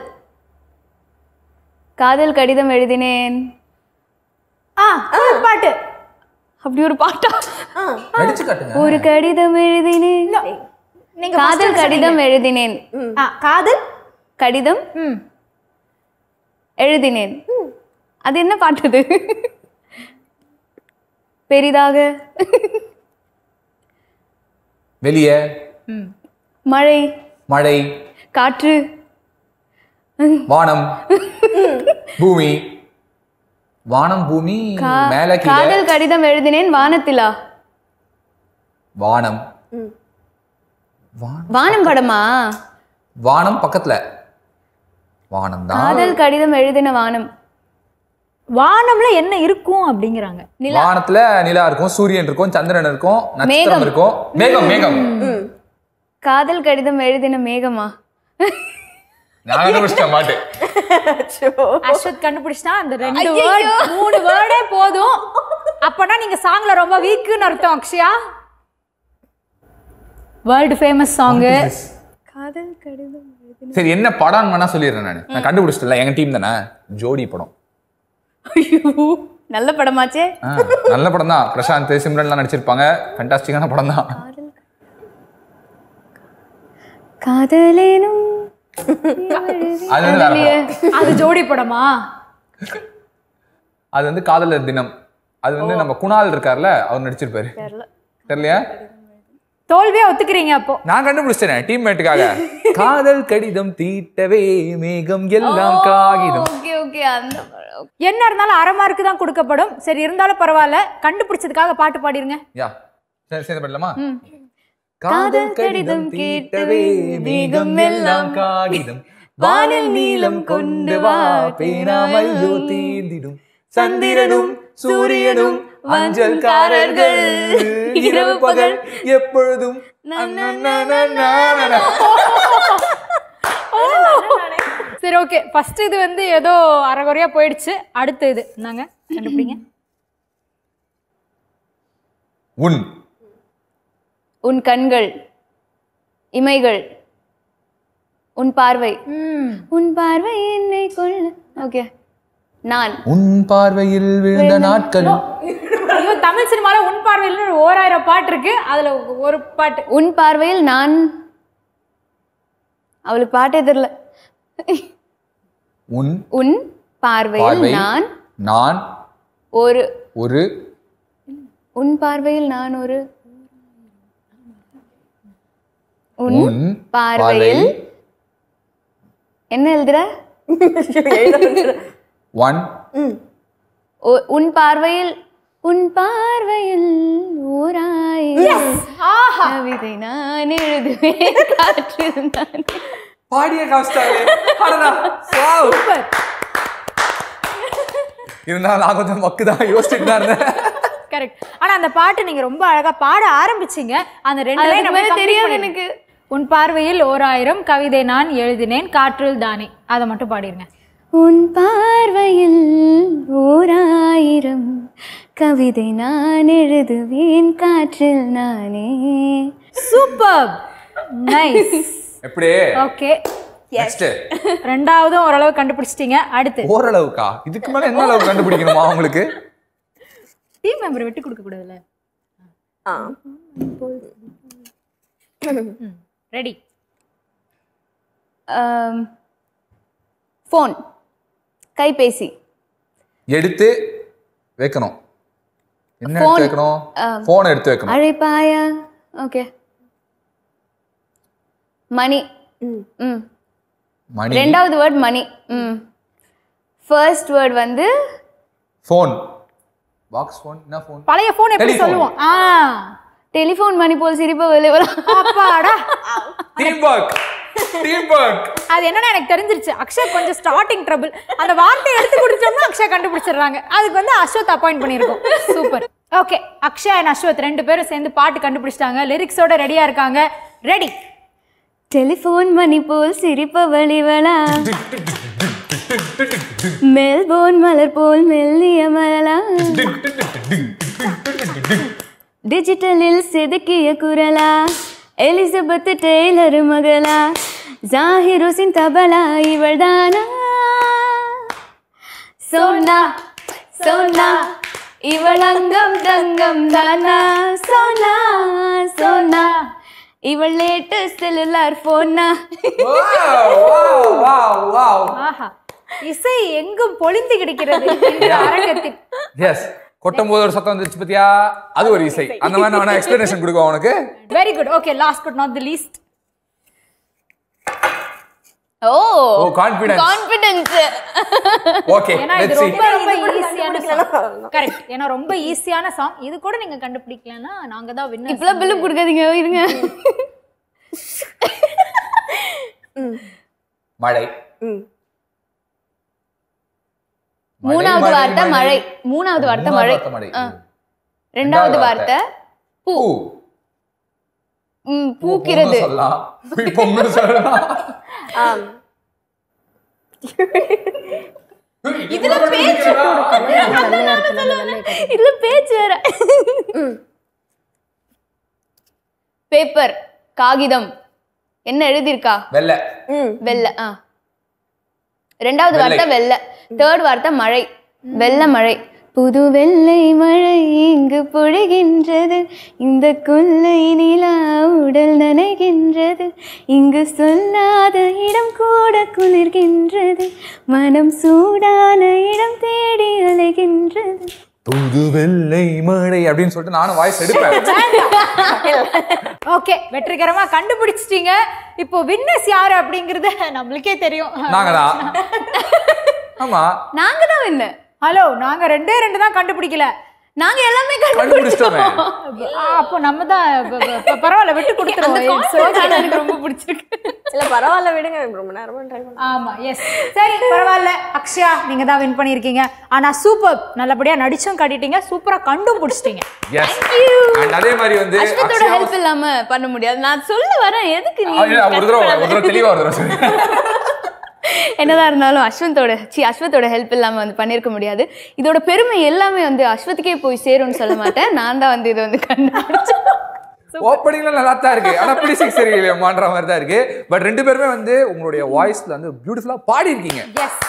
காதல் கடிதம் எழுதினேன் ஆ ஒரு பாட்டு அப்படி ஒரு பாட்டா நடிச்சு காட்டுங்க ஒரு கடிதம் எழுதினேன் நீங்க காதல் கடிதம் எழுதினேன் ஆ, காதல் கடிதம் ம் எழுதினேன் அது என்ன பாட்டுது பெரிதாக வெளியே மழை மழை காற்று வானம் பூமி வானம் பூமி மேல கீழே காதல் கடிதம் எழுதினேன் வானத்திலா வானம் வானம் படமா வானம் பக்கத்துல வானம் தான் காதல் கடிதம் எழுதின வானம் வானம்ல என்ன இருக்கும் அப்படிங்கிறாங்க வானத்துல நிலா இருக்கும் சூரியன் இருக்கும் சந்திரன் இருக்கும் நட்சத்திரம் மேகம். இருக்கும் மேகம் மேகம் காதல் கடிதம் எழுதின மேகமா நான் கண்டுபிடிச்சிட்டேன் பாட்டு அஸ்வத் கண்டுபிடிச்சா அந்த ரெண்டு வேர்ட் மூணு வேர்டே போதும் அப்பனா நீங்க சாங்ல ரொம்ப வீக்குன்னு அர்த்தம் அக்ஷயா வேர்ல்டு ஃபேமஸ் சாங் காதல் கடிதம் சரி என்ன படம்னு வேணா சொல்லிடுறேன் நான் நான் கண்டுபிடிச்சிட்டல எங்க டீம் தானே ஜோடி படம் ஐயோ நல்ல படமாச்சே ஆ, நல்ல படம் தான் பிரசாந்த் சிம்ரன்லாம் நடிச்சிருப்பாங்க ஃபண்டாஸ்டிக்கான படம் தான் காதலேனும் அது வந்து வேற படம். அது ஜோடி படமா அது வந்து காதலர் தினம் அது வந்து நம்ம குணால் இருக்கார்ல அவர் நடிச்சிருப்பாரு தெரியலையா தோல்வியா ஒத்துக்கிறீங்க அப்போ நான் கண்டுபிடிச்சிட்டேன் டீம்மேட்டுக்காக காதல் கடிதம் தீட்டவே மேகம் எல்லாம் காகிதம் ஓகே ஓகே அந்த படம். என்ன இருந்தாலும் அரை மார்க் தான் கொடுக்கப்படும் சரி இருந்தாலும் பரவாயில்ல கண்டுபிடிச்சதுக்காக பாட்டு பாடிருங்க யா சரி சேர்ந்து பண்ணலாமா காதல் கடிதம் கேட்டவே மேகம் எல்லாம் காகிதம் வானில் நீலம் கொண்டு வா பேனாமல்லோ தீர்ந்திடும் சந்திரனும் சூரியனும் அஞ்சல்காரர்கள் இரவு பகல் எப்பொழுதும் சரி ஓகே ஃபர்ஸ்ட் இது வந்து ஏதோ அரைகுறையா போயிடுச்சு அடுத்து இது நாங்க கண்டுபிடிங்க உன் உன் கண்கள் இமைகள் உன் பார்வை உன் பார்வை என்னை கொள்ள ஓகே நான் உன் பார்வையில் விழுந்த நாட்களும் ஐயோ தமிழ் சினிமால உன் பார்வையில் ஒரு ஓராயிரம் பாட்டு இருக்கு அதுல ஒரு பாட்டு உன் பார்வையில் நான் அவளுக்கு பாட்டே தெரியல உன் உன் பார்வையில் பார்வை நான் நான் ஒரு ஒரு உன் பார்வையில் நான் ஒரு உன் உன் பார்வையில் என்ன எழுதுற ஒன் ஒ- உன் பார்வையில் உன் பார்வையில் ஓராயிரம் கவிதை நான் எழுதுவேன் காற்றில் நான் பாடிய காமிச்சிட்டாங்களே இருந்தாலும் நான் கொஞ்சம் மக்கு தான் யோசிச்சுட்டு தான் இருந்தேன் கரெக்ட் ஆனா அந்த பாட்டு நீங்க ரொம்ப அழகா பாட ஆரம்பிச்சீங்க அந்த ரெண்டு line அதுக்கு அப்படியே மேல complete தெரியாது பண்ணிடுங்க. எனக்கு உன் பார்வையில் ஓராயிரம் கவிதை நான் எழுதினேன் காற்றில் தானே அதை மட்டும் பாடிருங்க உன் பார்வையில் ஓராயிரம் கவிதை நான் எழுதுவேன் காற்றில் நானே சூப்பர் நைஸ் எப்படி ஓகே நெக்ஸ்ட் ரெண்டாவதும் ஓரளவு கண்டுபிடிச்சிட்டீங்க அடுத்து ஓரளவுக்கா இதுக்கு மேல என்ன அளவு கண்டுபிடிக்கணுமா உங்களுக்கு டீம் மெம்பர் விட்டு கொடுக்க கூடாதுல்ல ஆ ரெடி ஃபோன் கைபேசி எடுத்து வைக்கணும் என்ன Phone. எடுத்து வைக்கணும் போன் எடுத்து வைக்கணும் அழைப்பாயா ஓகே மணி ம் மணி ரெண்டாவது வேர்ட் மணி ம் ஃபர்ஸ்ட் வேர்ட் வந்து போன் பாக்ஸ் போன் என்ன போன் பழைய போன் எப்படி Telephone. சொல்லுவோம் ஆ டெலிஃபோன் மணி போல் சிரிப்பு வெளிவரா அப்பாடா டீம் ஒர்க் டீம் ஒர்க் அது என்னன்னா எனக்கு தெரிஞ்சிருச்சு அக்ஷய் கொஞ்சம் ஸ்டார்டிங் ட்ரபிள் அந்த வார்த்தையை எடுத்து கொடுத்தோம்னா அக்ஷய் கண்டுபிடிச்சிடுறாங்க அதுக்கு வந்து அஸ்வத் அப்பாயிண்ட் பண்ணியிருக்கோம் super okay Akshay and Ashwath ரெண்டு பேரும் சேர்ந்து பாட்டு கண்டுபிடிச்சிட்டாங்க லிரிக்ஸோட ரெடியா இருக்காங்க ரெடி டெலிஃபோன் மணி போல் சிரிப்ப வழிவளா மெல்போன் மலர் போல் மெல்லிய மலலா டிஜிட்டலில் செதுக்கிய குரலா எலிசபெத் டெய்லர் மகளா ஜாகிர் ஹுசின் தபலா இவள்தானா சோனா சோனா இவள் அங்கம் தங்கம் தானா சோனா சோனா இவள் லேட்டு செல்லுலார் போனா ஆஹா இசை எங்கும் பொழிந்து கிடக்கிறது இந்த அரங்கத்தில் எஸ் கொட்டும் போது ஒரு சத்தம் வந்துருச்சு பத்தியா அது ஒரு இசை அந்த மாதிரி நான் எக்ஸ்பிளனேஷன் கொடுக்க உனக்கு very good okay last but not the least ஓ ஓ கான்பிடன்ஸ் கான்பிடன்ஸ் ஓகே ஏன்னா இது லெட்ஸ் see ரொம்ப ரொம்ப ஈஸியான சாங் கரெக்ட் ஏன்னா ரொம்ப ஈஸியான சாங் இது கூட நீங்க கண்டுபிடிக்கலன்னா நாங்க தான் வின்னர் இப்பெல்லாம் பில்லு கொடுக்காதீங்க இருங்க மழை ம் மூணாவது வார்த்தை மழை மூணாவது வார்த்தை மழை மூணாவது மழை ஆ. ரெண்டாவது வார்த்தை பூ பூ ம், பூக்கிறது பொங்கல் சொல்லலாம் பொங்கல் சொல்லலாம் ஆம் இதுல பேச்சு இதுல பேச்சு வேற பேப்பர் காகிதம் என்ன எழுதியிருக்கா வெள்ளை ம் வெள்ளை ஆ ரெண்டாவது வார்த்தை வெள்ளை தேர்ட் வார்த்தை மழை வெள்ளை மழை புது வெள்ளை மழை இங்கு பொழிகின்றது இந்த கொல்லை நிலா உடல் நனைகின்றது இங்கு சொல்லாத இடம் கூட குளிர்கின்றது மனம் சூடான இடம் தேடி அலைகின்றது புது வெள்ளை மழை அப்படின்னு சொல்லிட்டு நானும் வாய்ஸ் எடுப்பேன் ஓகே வெற்றிகரமா கண்டுபிடிச்சிட்டீங்க இப்போ வின்னர்ஸ் யாரு அப்படிங்கறது நம்மளுக்கே தெரியும் நாங்க தான் ஆமா நாங்க தான் என்ன ஹலோ நாங்க ரெண்டே ரெண்டு தான் கண்டுபிடிக்கல நாங்க எல்லாமே கண்டுபிடிச்சிட்டோமே ஆ, அப்போ நம்ம தான் ப- ப- ப- பரவாயில்ல விட்டு அந்த கொடுத்துருவோம் It's concept okay. எனக்கு ரொம்ப பிடிச்சிருக்கு இல்ல பரவாயில்ல விடுங்க ரொம்ப நேரமா ட்ரை பண்ண ஆமா எஸ் சரி பரவாயில்ல அக்ஷயா நீங்க தான் வின் பண்ணிருக்கீங்க ஆனா சூப்பர் நல்லபடியா நடிச்சும் காட்டிட்டீங்க சூப்பரா கண்டும் பிடிச்சிட்டீங்க எஸ் அண்ட் அதே மாதிரி வந்து அஸ்வத்தோட அக்ஷயா ஹெல்ப் இல்லாம பண்ண முடியாது நான் சொல்ல வரேன் எதுக்கு நீ ஆ, இல்ல, ஒரு தடவை ஒரு தடவை தெளிவா ஒரு தடவை சொல்லு. என்னதான் இருந்தாலும் அஸ்வந்தோட சி அஸ்வத்தோட ஹெல்ப் இல்லாம வந்து பண்ணியிருக்க முடியாது இதோட பெருமை எல்லாமே வந்து அஸ்வத்துக்கே போய் சேரும்னு சொல்ல மாட்டேன் நான் தான் வந்து இதை வந்து கண்டுபிடிச்சேன் ஓப்பனிங்ல நல்லா தான் இருக்கு ஆனா பிடிசிங் சரியில்லையம்மான்ற மாதிரி தான் இருக்கு பட் ரெண்டு பேருமே வந்து உங்களுடைய வாய்ஸ்ல வந்து பியூட்டிஃபுல்லா பாடி இருக்கீங்க எஸ்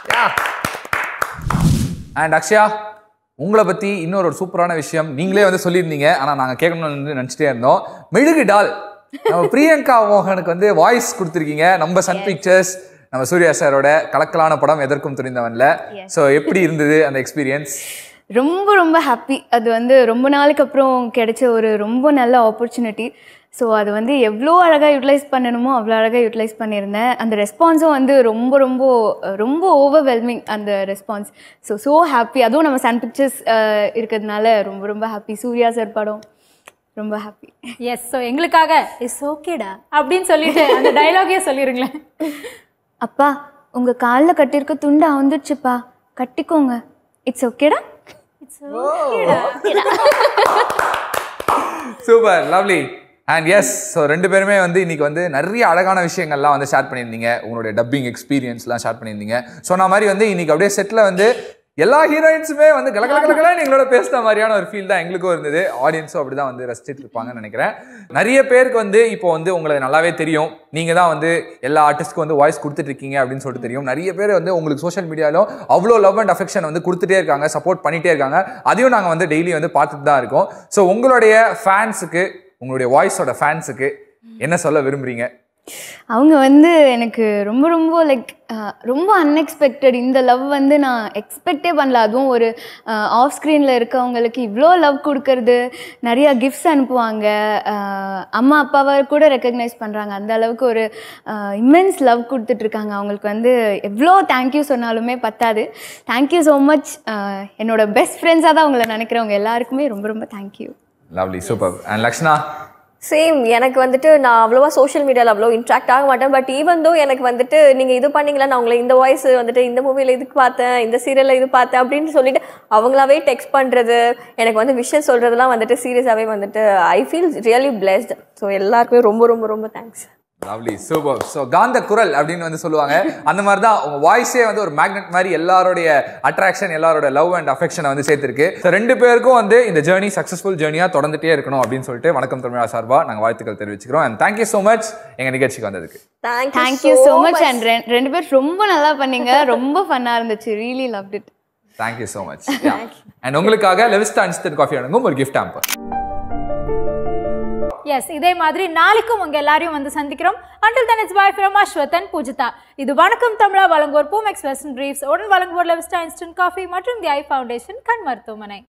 அண்ட் அக்ஷயா உங்களை பத்தி இன்னொரு ஒரு சூப்பரான விஷயம் நீங்களே வந்து சொல்லியிருந்தீங்க ஆனா நாங்க கேட்கணும்னு வந்து நினைச்சிட்டே இருந்தோம் மெழுகு டால் நம்ம பிரியங்கா மோகனுக்கு வந்து வாய்ஸ் கொடுத்துருக்கீங்க நம்ம சன் பிக்சர்ஸ் நம்ம சூர்யா சாரோட கலக்கலான படம் எதற்கும் துணிந்தவன்ல ஸோ எப்படி இருந்தது அந்த எக்ஸ்பீரியன்ஸ் ரொம்ப ரொம்ப ஹாப்பி அது வந்து ரொம்ப நாளுக்கு அப்புறம் கிடைச்ச ஒரு ரொம்ப நல்ல ஆப்பர்ச்சுனிட்டி ஸோ அது வந்து எவ்வளோ அழகாக யூட்டிலைஸ் பண்ணணுமோ அவ்வளோ அழகாக யூட்டிலைஸ் பண்ணியிருந்தேன் அந்த ரெஸ்பான்ஸும் வந்து ரொம்ப ரொம்ப ரொம்ப ஓவர்வெல்மிங் அந்த ரெஸ்பான்ஸ் ஸோ ஸோ ஹாப்பி அதுவும் நம்ம சன் பிக்சர்ஸ் இருக்கிறதுனால ரொம்ப ரொம்ப ஹாப்பி சூர்யா சார் படம் ரொம்ப ஹாப்பி எஸ் ஸோ எங்களுக்காக இஸ் ஓகேடா அப்படின்னு சொல்லிட்டு அந்த டைலாகே சொல்லிருங்களேன் அப்பா உங்கள் காலில் கட்டியிருக்க துண்டு அவுந்துடுச்சுப்பா கட்டிக்கோங்க இட்ஸ் ஓகேடா super lovely and yes so ரெண்டு பேருமே வந்து இன்னைக்கு வந்து நிறைய அழகான விஷயங்கள்லாம் வந்து ஷேர் பண்ணியிருந்தீங்க உங்களுடைய டப்பிங் எக்ஸ்பீரியன்ஸ்லாம் ஷேர் பண்ணியிருந்தீங்க சொன்ன மாதிரி வந்து இன்னைக்கு அப்படியே செட்டில் வந்து எல்லா ஹீரோயின்ஸுமே வந்து கல கல கலகலன்னு எங்களோட பேசுன மாதிரியான ஒரு ஃபீல் தான் எங்களுக்கும் இருந்தது ஆடியன்ஸும் அப்படி தான் வந்து ரசிச்சிட்டு இருப்பாங்கன்னு நினைக்கிறேன் நிறைய பேருக்கு வந்து இப்போ வந்து உங்களுக்கு நல்லாவே தெரியும் நீங்கள் தான் வந்து எல்லா ஆர்டிஸ்ட்க்கும் வந்து வாய்ஸ் கொடுத்துட்டு இருக்கீங்க அப்படின்னு சொல்லிட்டு தெரியும் நிறைய பேர் வந்து உங்களுக்கு சோஷியல் மீடியாலும் அவ்வளோ லவ் அண்ட் அஃபெக்ஷன் வந்து கொடுத்துட்டே இருக்காங்க சப்போர்ட் பண்ணிட்டே இருக்காங்க அதையும் நாங்கள் வந்து டெய்லி வந்து பார்த்துட்டு தான் இருக்கோம் ஸோ உங்களுடைய ஃபேன்ஸுக்கு உங்களுடைய வாய்ஸோட ஃபேன்ஸுக்கு என்ன சொல்ல விரும்புறீங்க அவங்க வந்து எனக்கு ரொம்ப ரொம்ப லைக் ரொம்ப அன்எக்ஸ்பெக்டட் இந்த லவ் வந்து நான் எக்ஸ்பெக்டே பண்ணல அதுவும் ஒரு ஆஃப் ஸ்க்ரீனில் இருக்கவங்களுக்கு இவ்வளோ லவ் கொடுக்கறது நிறையா கிஃப்ட்ஸ் அனுப்புவாங்க அஹ், அம்மா அப்பாவை கூட ரெக்கக்னைஸ் பண்ணுறாங்க அந்த அளவுக்கு ஒரு இம்மென்ஸ் லவ் கொடுத்துட்ருக்காங்க அவங்களுக்கு வந்து எவ்வளோ தேங்க்யூ சொன்னாலுமே பத்தாது தேங்க்யூ ஸோ மச் என்னோட பெஸ்ட் ஃப்ரெண்ட்ஸாக தான் உங்களை நினைக்கிறவங்க எல்லாருக்குமே ரொம்ப ரொம்ப thank you lovely super and Lakshana same எனக்கு வந்துட்டு நான் அவ்வளோவா சோஷியல் மீடியாவில் அவ்வளோ இன்ட்ராக்ட் ஆக மாட்டேன் பட் ஈவன் தோ எனக்கு வந்துட்டு நீங்கள் இது பண்ணீங்களா நான் உங்களை இந்த வாய்ஸ் வந்துட்டு இந்த மூவியில் இதுக்கு பார்த்தேன் இந்த சீரியலில் இது பார்த்தேன் அப்படின்னு சொல்லிட்டு அவங்களாவே டெக்ஸ்ட் பண்ணுறது எனக்கு வந்து விஷயம் சொல்கிறதுலாம் வந்துட்டு சீரியஸாகவே வந்துட்டு I feel really blessed so எல்லாருக்குமே ரொம்ப ரொம்ப ரொம்ப தேங்க்ஸ் லவ்லி சூப்பர் ஸோ காந்த குரல் அப்படின்னு வந்து சொல்லுவாங்க அந்த மாதிரி தான் உங்க வாய்ஸே வந்து ஒரு மேக்னெட் மாதிரி எல்லாருடைய அட்ராக்ஷன் எல்லாரோட லவ் அண்ட் அஃபெக்ஷனை வந்து சேர்த்திருக்கு ஸோ ரெண்டு பேருக்கும் வந்து இந்த ஜேர்னி சக்ஸஸ்ஃபுல் ஜேர்னியாக தொடர்ந்துட்டே இருக்கணும் அப்படின்னு சொல்லிட்டு வணக்கம் தமிழா சார்பா நாங்கள் வாழ்த்துக்கள் தெரிவிச்சுக்கிறோம் அண்ட் தேங்க்யூ ஸோ மச் எங்க நிகழ்ச்சிக்கு வந்ததுக்கு தேங்க்யூ ஸோ மச் அண்ட் ரெண்டு பேர் ரொம்ப நல்லா பண்ணீங்க ரொம்ப ஃபன்னாக இருந்துச்சு really love it thank you so much and உங்களுக்காக லெவிஸ்டா இன்ஸ்டன்ட் காஃபி அணுங்கும் ஒரு கிஃப்ட் ஆம்பர் எஸ் இதே மாதிரி நாளைக்கும் உங்க எல்லாரையும் வந்து சந்திக்கிறோம் until then it's bye from Ashwathan Poojitha இது வணக்கம் தமிழா வழங்குவோர் பூமெக்ஸ் வெஸ்டர்ன் பிரீஃப்ஸ் உடன் வழங்குவோர் லெவிஸ்டா இன்ஸ்டன்ட் காஃபி மற்றும் தி ஐ ஃபவுண்டேஷன் கண் மருத்துவமனை